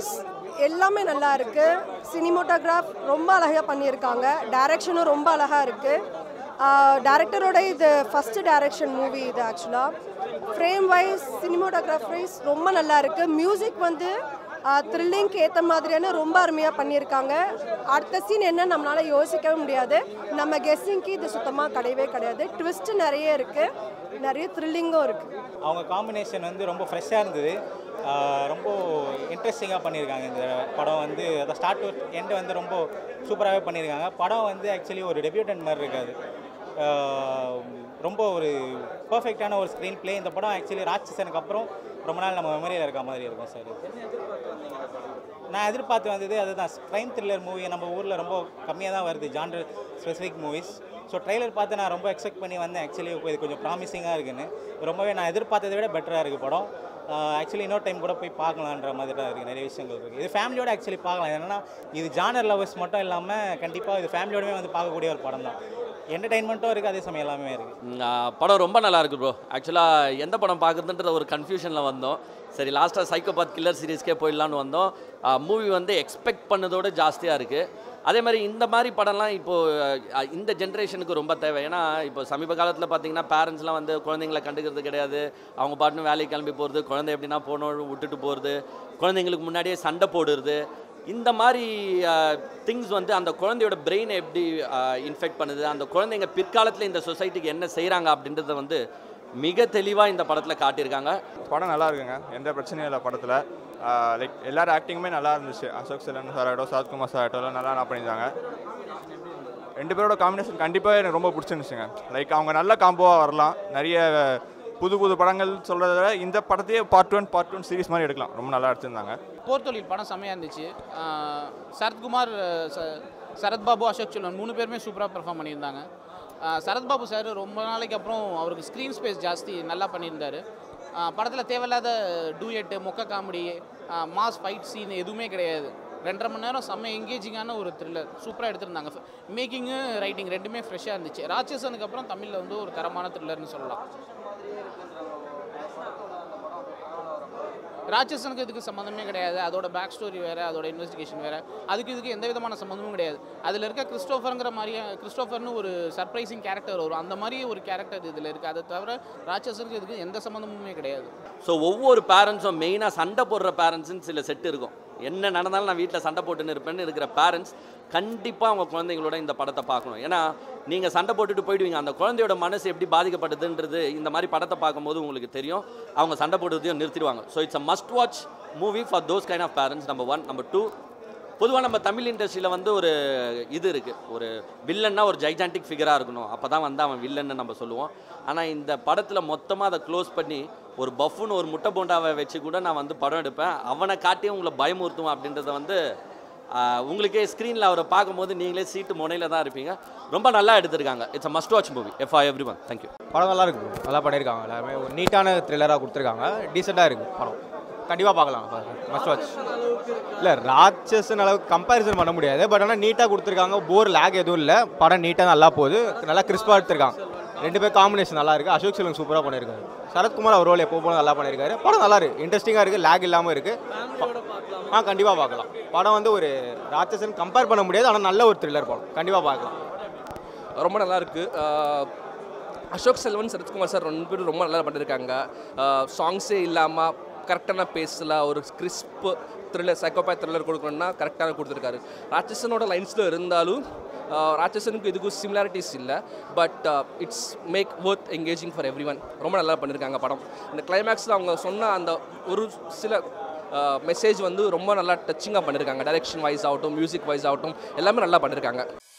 Wise எல்லாமே நல்லா இருக்கு சினிமோட்டோகிராஃப் ரொம்ப அழகாக பண்ணியிருக்காங்க டைரக்ஷனும் ரொம்ப அழகாக இருக்கு டேரக்டரோட இது ஃபர்ஸ்ட் டைரக்ஷன் மூவி இது ஆக்சுவலாக ஃப்ரேம் வைஸ் சினிமோட்டோகிராஃப் வைஸ் ரொம்ப நல்லா இருக்கு மியூசிக் வந்து த்ரில்லிங்க்கு ஏற்ற மாதிரியான ரொம்ப அருமையாக பண்ணியிருக்காங்க அடுத்த சீன் என்ன நம்மளால யோசிக்கவே முடியாது நம்ம கெஸ்ஸிங்க்கு இது சுத்தமாக கிடையவே கிடையாது ட்விஸ்ட் நிறைய இருக்குது நிறைய த்ரில்லிங்கும் இருக்குது அவங்க காம்பினேஷன் வந்து ரொம்ப ஃப்ரெஷ்ஷாக இருந்தது ஆஹ் ரொம்ப இன்ட்ரெஸ்டிங்காக பண்ணியிருக்காங்க இந்த படம் வந்து அதை ஸ்டார்ட் டு எண்டு வந்து ரொம்ப சூப்பராகவே பண்ணியிருக்காங்க படம் வந்து ஆக்சுவலி ஒரு டெபியூட்டன் மாதிரி இருக்காது ஆஹ் ரொம்ப ஒரு பர்ஃபெக்டான ஒரு ஸ்க்ரீன் ப்ளே இந்த படம் ஆக்சுவலி ராட்சசனுக்கு அப்புறம் ரொம்ப நாள் நம்ம மெமரியில் இருக்க மாதிரி இருக்கும் சார் நான் எதிர்பார்த்து வந்தது அதுதான் க்ரைம் த்ரில்லர் மூவி நம்ம ஊரில் ரொம்ப கம்மியாக தான் வருது genre specific movies so trailer பார்த்து நான் ரொம்ப எக்ஸ்பெக்ட் பண்ணி வந்தேன் ஆக்சுவலி இது கொஞ்சம் ப்ராமிசிங்காக இருக்குன்னு ரொம்பவே நான் எதிர்பார்த்ததை விட பெட்டராக இருக்குது படம் ஆக்சுவலி இன்னொரு டைம் கூட போய் பார்க்கலான்ற மாதிரி தான் இருக்குது நிறைய விஷயங்கள் இருக்குது இது ஃபேமிலியோட ஆக்சுவலி பார்க்கலாம் என்னன்னா இது ஜானர் லவர்ஸ் மட்டும் இல்லாமல் கண்டிப்பாக இது ஃபேமிலியோடவே வந்து பார்க்கக்கூடிய ஒரு படம் தான் என்டர்டைன்மெண்ட்டும் இருக்குது அதே சமயம் எல்லாமே இருக்குது ம், ஆ, படம் ரொம்ப நல்லா இருக்கு ப்ரோ ஆக்சுவலாக எந்த படம் பார்க்குறதுன்ற ஒரு கன்ஃபியூஷனில் வந்தோம் சரி லாஸ்ட்டாக சைக்கோபாத் கில்லர் சீரிஸ்க்கே போயிடலான்னு வந்தோம் மூவி வந்து எக்ஸ்பெக்ட் பண்ணதோட ஜாஸ்தியாக இருக்குது அதே மாதிரி இந்த மாதிரி படம்லாம் இப்போது இந்த ஜென்ரேஷனுக்கு ரொம்ப தேவை ஏன்னா இப்போ சமீப காலத்தில் பார்த்தீங்கன்னா பேரண்ட்ஸ்லாம் வந்து குழந்தைங்களை கண்டுக்கிறது கிடையாது அவங்க பாட்டுன்னு வேலைக்கு கிளம்பி போகிறது குழந்தை எப்படின்னா போனோம் விட்டுட்டு போகிறது குழந்தைங்களுக்கு முன்னாடியே சண்டை போடுறது இந்த மாதிரி திங்ஸ் வந்து அந்த குழந்தையோட பிரெயினை எப்படி இன்ஃபெக்ட் பண்ணுது அந்த குழந்தைங்க பிற்காலத்தில் இந்த சொசைட்டிக்கு என்ன செய்கிறாங்க அப்படின்றத வந்து மிக தெளிவாக இந்த படத்தில் காட்டியிருக்காங்க படம் நல்லா இருக்குங்க எந்த பிரச்சனையும் இல்லை படத்தில் லைக் எல்லாரும் ஆக்டிங்குமே நல்லா இருந்துச்சு அசோக் செல்லன் சார் ஆகட்டும் சரத்குமார் சார் ஆகட்டும் எல்லாம் நல்லா நல்லா பண்ணியிருந்தாங்க ரெண்டு பேரோட காம்பினேஷன் கண்டிப்பாக எனக்கு ரொம்ப பிடிச்சிருந்துச்சுங்க லைக் அவங்க நல்ல காம்போவாக வரலாம் நிறைய புது புது படங்கள் சொல்கிறத விட இந்த படத்தையே part one part one series மாதிரி எடுக்கலாம் ரொம்ப நல்லா எடுத்திருந்தாங்க போர் தொழில் படம் செம்மையாக இருந்துச்சு ஆஹ் சரத்குமார் ச- சரத்பாபு அசோக் செல்வன் மூணு பேருமே சூப்பராக பெர்ஃபார்ம் பண்ணியிருந்தாங்க ஆஹ் சரத்பாபு சார் ரொம்ப நாளைக்கு அப்புறம் அவருக்கு ஸ்க்ரீன் ஸ்பேஸ் ஜாஸ்தி நல்லா பண்ணியிருந்தார் படத்தில் தேவையில்லாத டூயட்டு மொக்க காமெடி மாஸ் ஃபைட் சீன் எதுவுமே கிடையாது ரெண்டரை மணி நேரம் செம்ம எங்கேஜிங்கான ஒரு த்ரில்லர் சூப்பராக எடுத்திருந்தாங்க மேக்கிங்கு ரைட்டிங் ரெண்டுமே ஃப்ரெஷ்ஷாக இருந்துச்சு ராட்சசனுக்கு அப்புறம் தமிழில் வந்து ஒரு தரமான த்ரில்லர்னு சொல்லலாம் ராட்சசனுக்கு இதுக்கு சம்மந்தமே கிடையாது அதோட பேக் ஸ்டோரி வேறு அதோட இன்வெஸ்டிகேஷன் வேறு அதுக்கு இதுக்கு எந்த விதமான சம்மந்தமும் கிடையாது அதில் இருக்க கிறிஸ்டோஃபருங்கிற மாதிரியே கிறிஸ்டோஃபர்னு ஒரு சர்ப்ரைசிங் கேரக்டர் வரும் அந்த மாதிரி ஒரு கேரக்டர் இதில் இருக்குது அதை தவிர ராட்சசனுக்கு இதுக்கு எந்த சம்மந்தமுமே கிடையாது ஸோ ஒவ்வொரு பேரண்ட்ஸும் மெயினாக சண்டை போடுற பேரண்ட்ஸ்னு சில செட் இருக்கும் என்ன நடந்தாலும் நான் வீட்டில் சண்டை போட்டுன்னு இருப்பேன்னு இருக்கிற பேரண்ட்ஸ் கண்டிப்பாக அவங்க குழந்தைங்களோட இந்த படத்தை பார்க்கணும் ஏன்னா நீங்கள் சண்டை போட்டுட்டு போயிடுவீங்க அந்த குழந்தையோட மனசு எப்படி பாதிக்கப்படுதுன்றது இந்த மாதிரி படத்தை பார்க்கும்போது உங்களுக்கு தெரியும் அவங்க சண்டை போடுறதையும் நிறுத்திடுவாங்க so it's a must watch movie for those kind of parents number one number two பொதுவாக நம்ம தமிழ் இண்டஸ்ட்ரியில் வந்து ஒரு இது இருக்குது ஒரு வில்லன்னா ஒரு ஜைஜாண்டிக் ஃபிகராக இருக்கணும் அப்போ தான் வந்து அவன் வில்லன்னு நம்ம சொல்லுவோம் ஆனால் இந்த படத்தில் மொத்தமாக அதை க்ளோஸ் பண்ணி ஒரு பஃப்னு ஒரு முட்டை போண்டாவை வச்சு கூட நான் வந்து படம் எடுப்பேன் அவனை காட்டியும் உங்களை பயமுறுத்துவேன் அப்படின்றத வந்து ஆஹ், உங்களுக்கே ஸ்க்ரீனில் அவரை பார்க்கும்போது நீங்களே சீட்டு முனையில் தான் இருப்பீங்க ரொம்ப நல்லா எடுத்திருக்காங்க it's a must watch movie F I everyone thank you படம் நல்லா இருக்கு bro. நல்லா பண்ணியிருக்காங்க எல்லாருமே ஒரு நீட்டான த்ரில்லராக கொடுத்துருக்காங்க டீசெண்டாக இருக்குது படம் கண்டிப்பாக பார்க்கலாம் மஸ்ட் வாட்ச் இல்லை ராட்சசன் அளவுக்கு கம்பேரிசன் பண்ண முடியாது பட் ஆனால் நீட்டாக கொடுத்துருக்காங்க போர் லேக் எதுவும் இல்லை படம் நீட்டாக நல்லா போகுது நல்லா கிறிஸ்பாக எடுத்திருக்காங்க ரெண்டு பேர் காம்பினேஷன் நல்லா இருக்குது அசோக் செல்வன் சூப்பராக பண்ணியிருக்காரு சரத்குமார் அவர் ரோல் எப்போ போனால் நல்லா பண்ணியிருக்காரு படம் நல்லா இருக்கு இன்ட்ரெஸ்டிங்காக இருக்குது லேக் இல்லாமல் இருக்குது ஆ கண்டிப்பாக பார்க்கலாம் படம் வந்து ஒரு ராட்சசன் கம்பேர் பண்ண முடியாது ஆனால் நல்ல ஒரு த்ரில்லர் படம் கண்டிப்பாக பார்க்கலாம் ரொம்ப நல்லா இருக்கு ஆஹ் அசோக் செல்வன் சரத்குமார் சார் ரெண்டு பேரும் ரொம்ப நல்லா பண்ணியிருக்காங்க சாங்ஸே இல்லாமல் கரெக்டான பேஸில் ஒரு கிறிஸ்ப் த்ரில்லர் சைக்கோபேத் த்ரில்லர் கொடுக்கணும்னா கரெக்டாக கொடுத்துருக்காரு ராட்சசனோட லைன்ஸில் இருந்தாலும் ஆஹ் ராட்சசனுக்கு இதுக்கும் சிமிலாரிட்டிஸ் இல்லை but it's make worth engaging for everyone ரொம்ப நல்லா பண்ணியிருக்காங்க படம் இந்த கிளைமேக்ஸில் அவங்க சொன்ன அந்த ஒரு சில மெசேஜ் வந்து ரொம்ப நல்லா டச்சிங்காக பண்ணியிருக்காங்க டைரக்ஷன் வைஸ் ஆகட்டும் மியூசிக் வைஸ் ஆகட்டும் எல்லாமே நல்லா பண்ணியிருக்காங்க